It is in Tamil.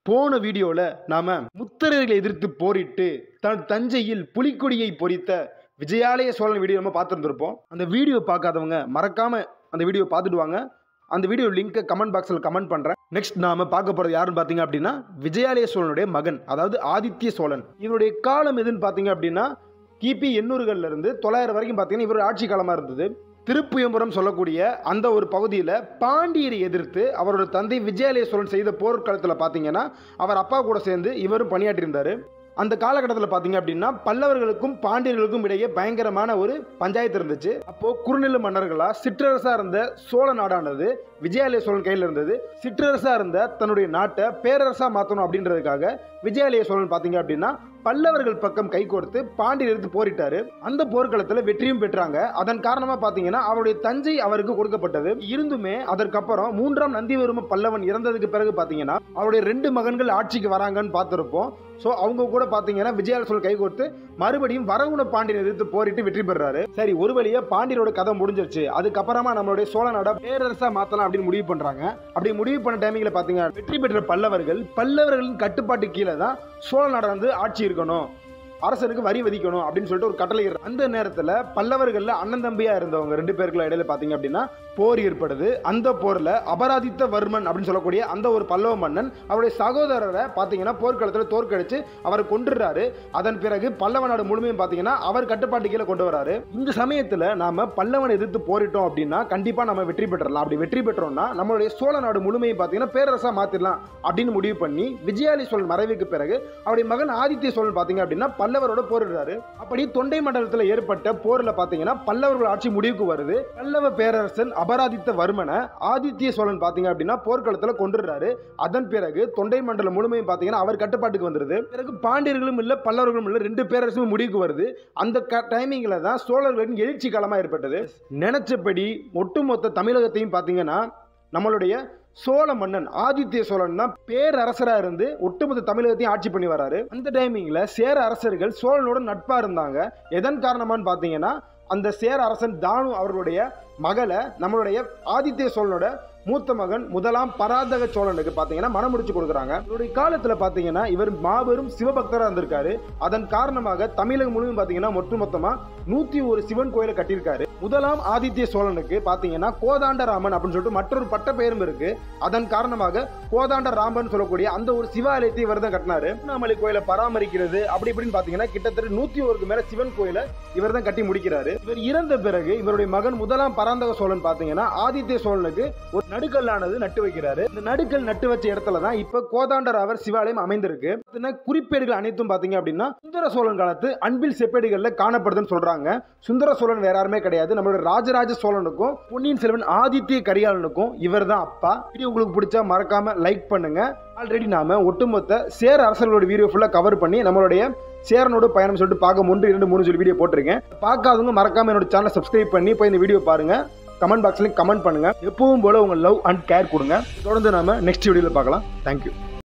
போன வீடியோவில் நாம் முத்தரர்களை எதிர்த்து போரிட்டு தன் தஞ்சையில் புலிக்கொடியை பொறித்த விஜயாலய சோழன் வீடியோ நம்ம பார்த்துருந்துருப்போம் அந்த வீடியோ பார்க்காதவங்க மறக்காமல் அந்த வீடியோ பார்த்துட்டு வாங்க அந்த வீடியோ லிங்க்கை கமெண்ட் பாக்ஸில் கமெண்ட் பண்ணுறேன் நெக்ஸ்ட் நாம பார்க்க போகிறது யாருன்னு பார்த்தீங்க அப்படின்னா விஜயாலய சோழனுடைய மகன் அதாவது ஆதித்ய சோழன் இவருடைய காலம் எதுன்னு பார்த்தீங்க அப்படின்னா கிபி எண்ணூறுகள்ல இருந்து தொள்ளாயிரம் வரைக்கும் பார்த்தீங்கன்னா இவருடைய ஆட்சி காலமாக இருந்தது திருப்புயம்புரம் சொல்லக்கூடிய அந்த ஒரு பகுதியில் பாண்டியரை எதிர்த்து அவரோட தந்தை விஜயாலய சோழன் செய்த போர்க்களத்தில் பார்த்தீங்கன்னா அவர் அப்பா கூட சேர்ந்து இவரும் பணியாற்றியிருந்தார் அந்த காலகட்டத்தில் பார்த்தீங்க அப்படின்னா பல்லவர்களுக்கும் பாண்டியர்களுக்கும் இடையே பயங்கரமான ஒரு பஞ்சாயத்து இருந்துச்சு அப்போ குறுநில மன்னர்களா சிற்றரசா இருந்த சோழ நாடானது விஜயாலய சோழன் கையில் இருந்தது சிற்றரசா இருந்த தன்னுடைய நாட்டை பேரரசா மாற்றணும் அப்படின்றதுக்காக விஜயாலய சோழன் பார்த்தீங்க அப்படின்னா பல்லவர்கள் பக்கம் கை கோர்த்து பாண்டியர் எடுத்து போரிட்டாரு அந்த போர்க்களத்தில் வெற்றியும் பெற்றாங்க அதன் காரணமா பார்த்தீங்கன்னா அவருடைய தஞ்சை அவருக்கு கொடுக்கப்பட்டது இருந்துமே அதற்கப்புறம் மூன்றாம் நந்திவர்ம பல்லவன் இறந்ததுக்கு பிறகு பார்த்தீங்கன்னா அவருடைய ரெண்டு மகன்கள் ஆட்சிக்கு வராங்கன்னு பார்த்துருப்போம் ஸோ அவங்க கூட பார்த்தீங்கன்னா விஜயால சோழன் கை கோர்த்து மறுபடியும் வரகுண பாண்டியன் எதிர்த்து போரிட்டு வெற்றி பெறாரு சரி ஒரு வழியா பாண்டியரோட கதை முடிஞ்சிருச்சு அதுக்கப்புறமா நம்மளுடைய சோழ நாட பேரரசா மாத்தலாம் அப்படின்னு முடிவு பண்றாங்க அப்படி முடிவு பண்ண டைமிங்ல பாத்தீங்க வெற்றி பெற்ற பல்லவர்கள் பல்லவர்களின் கட்டுப்பாட்டு கீழே தான் சோழ நாடு வந்து ஆட்சி இருக்கணும் அரசனுக்கு வரி விதிக்கணும் அப்படின்னு சொல்லிட்டு ஒரு கட்டளை இருக்கு. அந்த நேரத்தில் பல்லவர்கள்ல அண்ணன் தம்பியா இருந்தவங்க ரெண்டு பேருக்குள்ள இடையில பாத்தீங்க அப்படின்னா போர் ஏற்படுது அந்த போர்ல அபராதித்த வர்மன் அப்படின்னு சொல்லக்கூடிய அந்த ஒரு பல்லவ மன்னன் அவருடைய சகோதரரை பாத்தீங்கன்னா போர்க்களத்தில் தோற்கடிச்சு அவரை கொண்டுறாரு அதன் பிறகு பல்லவ நாடு முழுமையும் பாத்தீங்கன்னா அவர் கட்டுப்பாட்டு கீழே கொண்டு வராரு இந்த சமயத்துல நாம பல்லவனை எதிர்த்து போரிட்டோம் அப்படின்னா கண்டிப்பா நம்ம வெற்றி பெற்றலாம் அப்படி வெற்றி பெற்றோம்னா நம்மளுடைய சோழ நாடு முழுமையை பாத்தீங்கன்னா பேரரசா மாத்திரலாம் அப்படின்னு முடிவு பண்ணி விஜயாலி சோழன் மறைவுக்கு பிறகு அவருடைய மகன் ஆதித்ய சோழன் பாத்தீங்க அப்படின்னா பல்லவரோட போரிடுறாரு அப்படி தொண்டை மண்டலத்தில் ஏற்பட்ட போர்ல பாத்தீங்கன்னா பல்லவர்கள் ஆட்சி முடிவுக்கு வருது பல்லவ பேரரசன் அபராதித்த வர்மனை ஆதித்ய சோழன் பாத்தீங்க அப்படின்னா போர்க்களத்தில் கொண்டுறாரு அதன் பிறகு தொண்டை மண்டலம் முழுமையும் பாத்தீங்கன்னா அவர் கட்டுப்பாட்டுக்கு வந்துருது பிறகு பாண்டியர்களும் இல்ல பல்லவர்களும் இல்ல ரெண்டு பேரரசும் முடிவுக்கு வருது அந்த டைமிங்ல தான் சோழர்களின் எழுச்சி காலமா ஏற்பட்டது நினைச்சபடி ஒட்டுமொத்த தமிழகத்தையும் பாத்தீங்கன்னா நம்மளுடைய சோழ மன்னன் ஆதித்ய சோழன் தான் பேரரசரா இருந்து ஒட்டுமொத்த தமிழகத்தையும் ஆட்சி பண்ணி வராரு அந்த டைமிங்ல சேர அரசர்கள் சோழனோட நட்பா இருந்தாங்க எதன் காரணமான்னு பாத்தீங்கன்னா அந்த சேர அரசன் தானு அவர்களுடைய மகளை நம்மளுடைய ஆதித்ய சோழனோட மூத்த மகன் முதலாம் பராதக சோழனுக்கு பார்த்தீங்கன்னா மனம் முடிச்சு கொடுக்குறாங்க இவருடைய காலத்தில் பார்த்தீங்கன்னா இவர் மாபெரும் சிவபக்தராக இருந்திருக்காரு அதன் காரணமாக தமிழகம் முழுவதும் பார்த்தீங்கன்னா ஒட்டுமொத்தமாக நூற்றி ஒரு சிவன் கோயிலை கட்டியிருக்காரு முதலாம் ஆதித்ய சோழனுக்கு பார்த்தீங்கன்னா கோதாண்டராமன் அப்படின்னு சொல்லிட்டு மற்றொரு பட்ட பெயரும் இருக்கு அதன் காரணமாக கோதாண்ட ராமன் சொல்லக்கூடிய அந்த ஒரு சிவாலயத்தை இவர் தான் கட்டினாரு திருவண்ணாமலை கோயிலை பராமரிக்கிறது அப்படி இப்படின்னு பார்த்தீங்கன்னா கிட்டத்தட்ட நூற்றி ஒருக்கு மேல சிவன் கோயிலை இவர் தான் கட்டி முடிக்கிறாரு இவர் இறந்த பிறகு இவருடைய மகன் முதலாம் பராந்தக சோழன் பார்த்தீங்கன்னா ஆதித்ய சோழனுக்கு ஒரு நடுக்கல்லானது நட்டு வைக்கிறாரு இந்த நடுக்கல் நட்டு வச்ச இடத்துல தான் இப்ப கோதாண்டராவர் சிவாலயம் அமைந்திருக்கு பார்த்தீங்கன்னா குறிப்பேடுகள் அனைத்தும் பாத்தீங்க அப்படின்னா சுந்தர சோழன் காலத்து அன்பில் செப்பேடுகள்ல காணப்படுதுன்னு சொல்றாங்க சுந்தர சோழன் வேற யாருமே கிடையாது நம்மளோட ராஜராஜ சோழனுக்கும் பொன்னியின் செல்வன் ஆதித்ய கரிகாலனுக்கும் இவர் தான் அப்பா வீடியோ உங்களுக்கு பிடிச்சா மறக்காம லைக் பண்ணுங்க ஆல்ரெடி நாம ஒட்டுமொத்த சேர அரசர்களோட வீடியோ ஃபுல்லா கவர் பண்ணி நம்மளுடைய சேரனோட பயணம் சொல்லிட்டு பார்க்க ஒன்று இரண்டு மூணு சொல்லி வீடியோ போட்டிருக்கேன் பார்க்காதவங்க மறக்காம என்னோட சேனலை சப்ஸ்கிரைப் பண்ணி போய் இந்த வீடியோ பாருங்க கமெண்ட் பாக்ஸ்லையும் கமெண்ட் பண்ணுங்க எப்பவும் போல உங்க லவ் அண்ட் கேர் கொடுங்க தொடர்ந்து நாம நெக்ஸ்ட் வீடியோவில் பார்க்கலாம் தேங்க்யூ